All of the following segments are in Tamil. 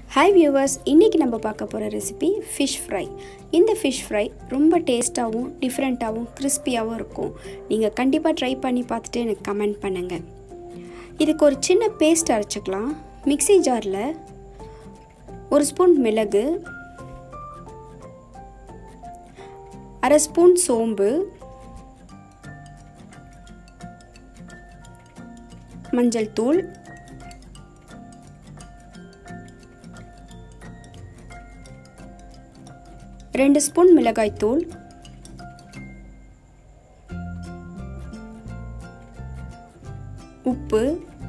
ஹாய் வியூவர்ஸ் இன்றைக்கி நம்ம பார்க்க போகிற ரெசிபி ஃபிஷ் ஃப்ரை இந்த ஃபிஷ் ஃப்ரை ரொம்ப டேஸ்ட்டாகவும் டிஃப்ரெண்ட்டாகவும் கிறிஸ்பியாகவும் இருக்கும் நீங்கள் கண்டிப்பாக ட்ரை பண்ணி பார்த்துட்டு எனக்கு கமெண்ட் பண்ணுங்கள் இதுக்கு ஒரு சின்ன பேஸ்ட் அரைச்சிக்கலாம் மிக்ஸி ஜாரில் ஒரு ஸ்பூன் மிளகு அரை ஸ்பூன் சோம்பு மஞ்சள் தூள் ரெண்டு ஸ்பூன் மிளகாய்த்தூள் உப்பு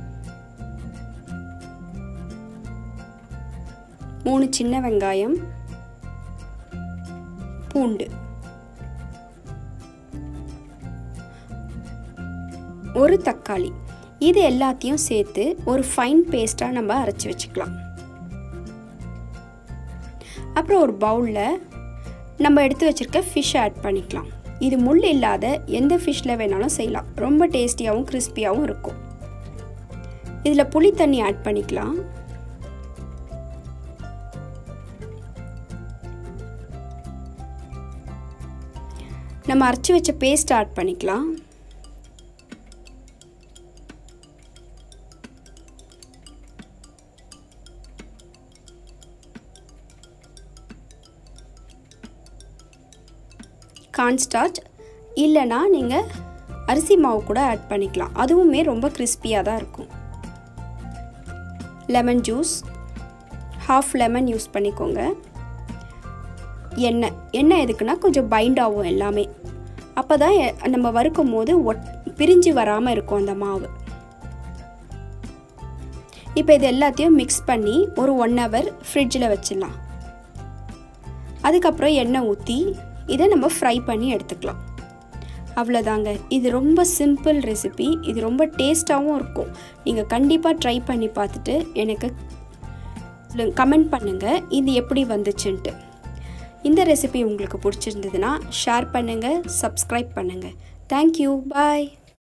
மூணு சின்ன வெங்காயம் பூண்டு ஒரு தக்காளி இது எல்லாத்தையும் சேர்த்து ஒரு ஃபைன் பேஸ்ட்டாக நம்ம அரைச்சி வச்சுக்கலாம் அப்புறம் ஒரு பவுலில் நம்ம எடுத்து வச்சுருக்க ஃபிஷ் ஆட் பண்ணிக்கலாம் இது முள் இல்லாத எந்த ஃபிஷ்ஷில் வேணாலும் செய்யலாம் ரொம்ப டேஸ்டியாகவும் கிறிஸ்பியாகவும் இருக்கும் இதில் புளி தண்ணி ஆட் பண்ணிக்கலாம் நம்ம அரைச்சி வச்ச பேஸ்ட் ஆட் பண்ணிக்கலாம் கார்ன்ஸ்டார்ச் இல்லைனா நீங்கள் அரிசி மாவு கூட ஆட் பண்ணிக்கலாம் அதுவுமே ரொம்ப கிறிஸ்பியாக தான் இருக்கும் lemon juice half lemon use பண்ணிக்கோங்க எண்ணெய் எண்ணெய் எதுக்குன்னா கொஞ்சம் பைண்ட் ஆகும் எல்லாமே அப்போ தான் நம்ம வறுக்கும் போது ஒட் பிரிஞ்சு வராமல் இருக்கும் அந்த மாவு இப்போ இது எல்லாத்தையும் மிக்ஸ் பண்ணி ஒரு ஒன் ஹவர் ஃப்ரிட்ஜில் வச்சிடலாம் அதுக்கப்புறம் எண்ணெய் ஊற்றி இதை நம்ம ஃப்ரை பண்ணி எடுத்துக்கலாம் அவ்வளோதாங்க இது ரொம்ப சிம்பிள் ரெசிபி இது ரொம்ப டேஸ்ட்டாகவும் இருக்கும் நீங்கள் கண்டிப்பாக ட்ரை பண்ணி பார்த்துட்டு எனக்கு கமெண்ட் பண்ணுங்கள் இது எப்படி வந்துச்சுன்ட்டு இந்த ரெசிபி உங்களுக்கு பிடிச்சிருந்ததுன்னா ஷேர் பண்ணுங்கள் சப்ஸ்கிரைப் பண்ணுங்கள் தேங்க்யூ பாய்